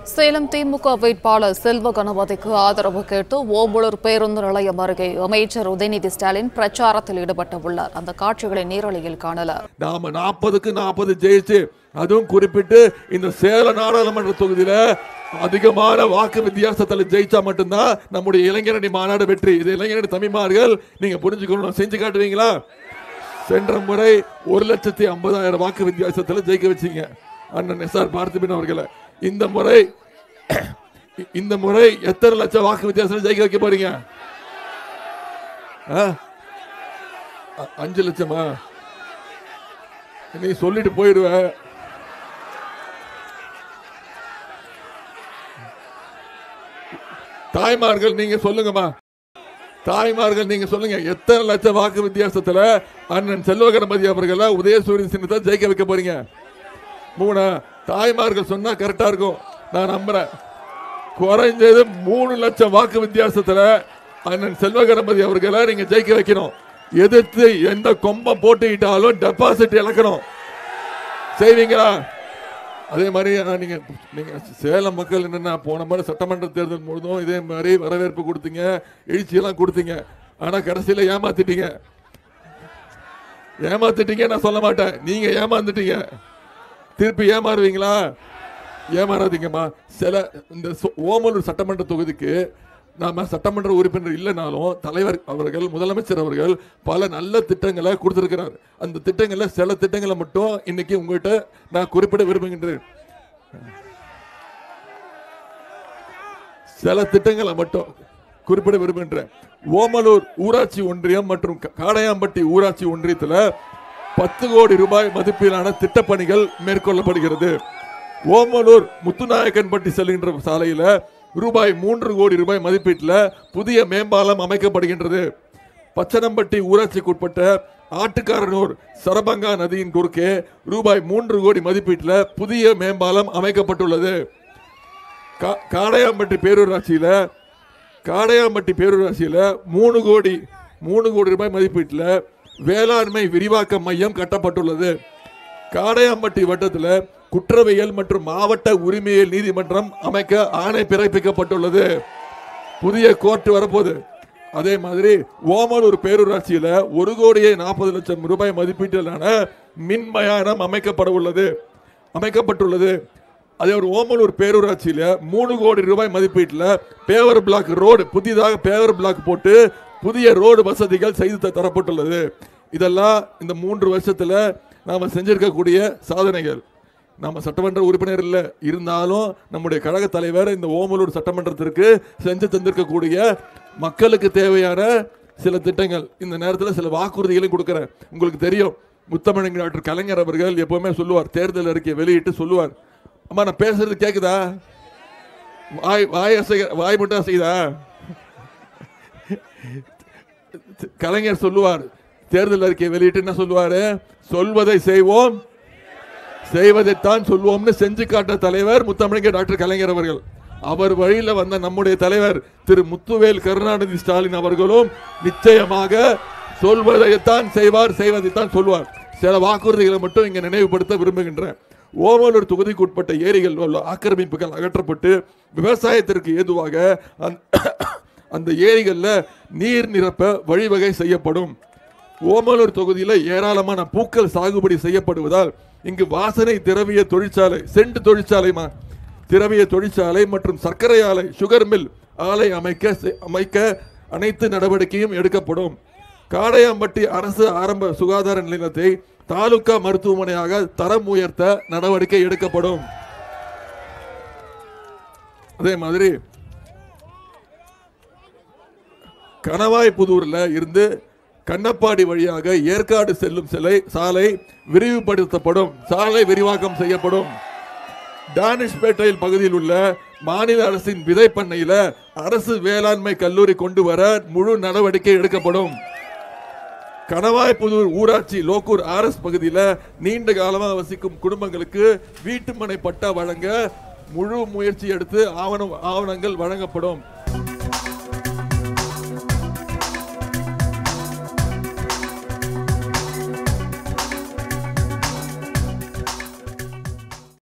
சேலம் திமுக வேட்பாளர் செல்வ கணபதிக்கு ஆதரவு கேட்டு ஓம்புளூர் பேருந்து நிலையம் அருகே அமைச்சர் உதயநிதி ஸ்டாலின் பிரச்சாரத்தில் ஈடுபட்டுள்ளார் அந்த காட்சிகளை நேரலையில் காணலாம் நாம நாற்பதுக்கு நாற்பது ஜெயிச்சு அதுவும் குறிப்பிட்டு இந்த சேலம் நாடாளுமன்ற தொகுதியில அதிகமான வாக்கு வித்தியாசத்தில் ஜெயிச்சா மட்டும்தான் நம்முடைய இளைஞரணி மாநாடு வெற்றி இது இளைஞரணி தமிழ்மார்கள் நீங்க புரிஞ்சுக்கணும் செஞ்சு காட்டுவீங்களா சென்ற முறை ஒரு லட்சத்தி ஐம்பதாயிரம் வாக்கு வித்தியாசத்தில் ஜெயிக்க வச்சீங்க அண்ணன் எஸ் ஆர் பார்த்திபன் அவர்களை இந்த முறை இந்த முறை எத்தனை லட்சம் வாக்கு வித்தியாசத்தில் ஜெயிக்க வைக்க போறீங்க ஆ? அ- அஞ்சு லட்சமா நீ சொல்லிட்டு போயிடுவ தாய்மார்கள் நீங்க சொல்லுங்கம்மா தாய்மார்கள் நீங்க சொல்லுங்க எத்தனை லட்சம் வாக்கு வித்தியாசத்துல அண்ணன் செல்வ கணபதி அவர்களை உதயசூரியன் சின்னத்தை ஜெயிக்க வைக்க போறீங்க மூணு தாய்மார்கள் சொன்னா கரெக்டா இருக்கும் நான் நம்புறேன் குறைஞ்சது மூணு லட்சம் வாக்கு வித்தியாசத்துல அண்ணன் செல்வ கணபதி அவர்களை நீங்க ஜெயிக்க வைக்கணும் எதிர்த்து எந்த கொம்பம் போட்டுக்கிட்டாலும் டெபாசிட் இழக்கணும் செய்வீங்களா அதே மாதிரி ஆனா, நீங்க நீங்க சேலம் மக்கள் என்னன்னா போன முறை சட்டமன்ற தேர்தல் முழுதும் இதே மாதிரி வரவேற்பு கொடுத்தீங்க எழுச்சியெல்லாம் கொடுத்தீங்க ஆனா கடைசியில ஏமாத்திட்டீங்க ஏமாத்திட்டீங்க நான் சொல்ல மாட்டேன் நீங்க ஏமாந்துட்டீங்க திருப்பி ஏமாறுவீங்களா ஏமாறாதீங்கம்மா சில இந்த சோ- ஓமலூர் சட்டமன்ற தொகுதிக்கு நாம சட்டமன்ற உறுப்பினர் இல்லைனாலும் தலைவர் அவர்கள் முதலமைச்சர் அவர்கள் பல நல்ல திட்டங்களை கொடுத்திருக்கிறார் அந்த திட்டங்கள்ல சில திட்டங்களை மட்டும் இன்னைக்கு உங்ககிட்ட நான் குறிப்பிட விரும்புகின்றேன் சில திட்டங்களை மட்டும் குறிப்பிட விரும்புகின்றேன் ஓமலூர் ஊராட்சி ஒன்றியம் மற்றும் கா- காடையாம்பட்டி ஊராட்சி ஒன்றியத்தில் பத்து கோடி ரூபாய் மதிப்பிலான திட்டப்பணிகள் மேற்கொள்ளப்படுகிறது ஓமலூர் முத்துநாயக்கன்பட்டி செல்கின்ற சாலையில ரூபாய் மூன்று கோடி ரூபாய் மதிப்பீட்டில் புதிய மேம்பாலம் அமைக்கப்படுகின்றது பச்சனம்பட்டி ஊராட்சிக்குட்பட்ட ஆட்டுக்காரனூர் சரபங்கா நதியின் குறுக்கே ரூபாய் மூன்று கோடி மதிப்பீட்டில் புதிய மேம்பாலம் அமைக்கப்பட்டுள்ளது கா- காடையாம்பட்டி பேரூராட்சியில காடையாம்பட்டி பேரூராட்சியில மூணு கோடி மூணு கோடி ரூபாய் மதிப்பீட்டில் வேளாண்மை விரிவாக்க மையம் கட்டப்பட்டுள்ளது காடையாம்பட்டி வட்டத்தில் குற்றவியல் மற்றும் மாவட்ட உரிமையியல் நீதிமன்றம் அமைக்க ஆணை பிறப்பிக்கப்பட்டுள்ளது புதிய கோர்ட் வரப்போகுது அதே மாதிரி ஓமலூர் பேரூராட்சியில ஒரு கோடியே நாற்பது லட்சம் ரூபாய் மதிப்பீட்டிலான மின் மயானம் அமைக்கப்பட உள்ளது அமைக்கப்பட்டுள்ளது அதே ஒரு ஓமலூர் பேரூராட்சியில மூணு கோடி ரூபாய் மதிப்பீட்டில் பேவர் பிளாக் ரோடு புதிதாக பேவர் பிளாக் போட்டு புதிய ரோடு வசதிகள் செய்து த- தரப்பட்டுள்ளது இதெல்லாம் இந்த மூன்று வருஷத்துல நாம செஞ்சிருக்கக்கூடிய சாதனைகள் நம்ம சட்டமன்ற உறுப்பினர் இல்லை இருந்தாலும் நம்முடைய கழக தலைவர் இந்த ஓமலூர் சட்டமன்றத்திற்கு செஞ்சு தந்திருக்கக்கூடிய மக்களுக்கு தேவையான சில திட்டங்கள் இந்த நேரத்தில் சில வாக்குறுதிகளையும் கொடுக்குறேன் உங்களுக்கு தெரியும் முத்தமிழங்க டாக்டர் கலைஞர் அவர்கள் எப்பவுமே சொல்லுவார் தேர்தல் அறிக்கையை வெளியிட்டு சொல்லுவார் அம்மா நான் பேசுறது கேக்குதா வாய் வாய் அசைக வாய் மட்டும் அசைதா கலைஞர் சொல்லுவார் தேர்தல் அறிக்கையை வெளியிட்டு என்ன சொல்லுவாரு சொல்வதை செய்வோம் செய்வதைத்தான் சொல்வோம்னு செஞ்சு காட்ட தலைவர் முத்தமிழங்க டாக்டர் கலைஞர் அவர்கள் அவர் வழியில வந்த நம்முடைய தலைவர் திரு முத்துவேல் கருணாநிதி ஸ்டாலின் அவர்களும் நிச்சயமாக சொல்வதைத்தான் செய்வார் செய்வதைத்தான் சொல்வார் சில வாக்குறுதிகளை மட்டும் இங்க நினைவுபடுத்த விரும்புகின்றேன் ஓமலூர் தொகுதிக்கு உட்பட்ட ஏரிகள் உள்ள ஆக்கிரமிப்புகள் அகற்றப்பட்டு விவசாயத்திற்கு ஏதுவாக அந்த- அந்த ஏரிகள்ல நீர் நிரப்ப வழிவகை செய்யப்படும் ஓமலூர் தொகுதியில் ஏராளமான பூக்கள் சாகுபடி செய்யப்படுவதால் இங்கு வாசனை திரவிய தொழிற்சாலை செண்டு தொழிற்சாலைமா திரவிய தொழிற்சாலை மற்றும் சர்க்கரை ஆலை சுகர் மில் ஆலை அமைக்க செ- அமைக்க அனைத்து நடவடிக்கையும் எடுக்கப்படும் காடையாம்பட்டி அரசு ஆரம்ப சுகாதார நிலையத்தை தாலுகா மருத்துவமனையாக தரம் உயர்த்த நடவடிக்கை எடுக்கப்படும் அதே மாதிரி கணவாய்புதூர்ல இருந்து கண்ணப்பாடி வழியாக ஏற்காடு செல்லும் சிலை சாலை விரிவுபடுத்தப்படும் சாலை விரிவாக்கம் செய்யப்படும் டானிஷ்பேட்டையில் பகுதியில் உள்ள மாநில அரசின் விதை பண்ணையில அரசு வேளாண்மை கல்லூரி கொண்டு வர முழு நடவடிக்கை எடுக்கப்படும் கணவாய்புதூர் ஊராட்சி லோக்கூர் ஆர்எஸ் பகுதியில் நீண்ட காலமாக வசிக்கும் குடும்பங்களுக்கு வீட்டுமனை பட்டா வழங்க முழு முயற்சி எடுத்து ஆவணம் ஆவணங்கள் வழங்கப்படும்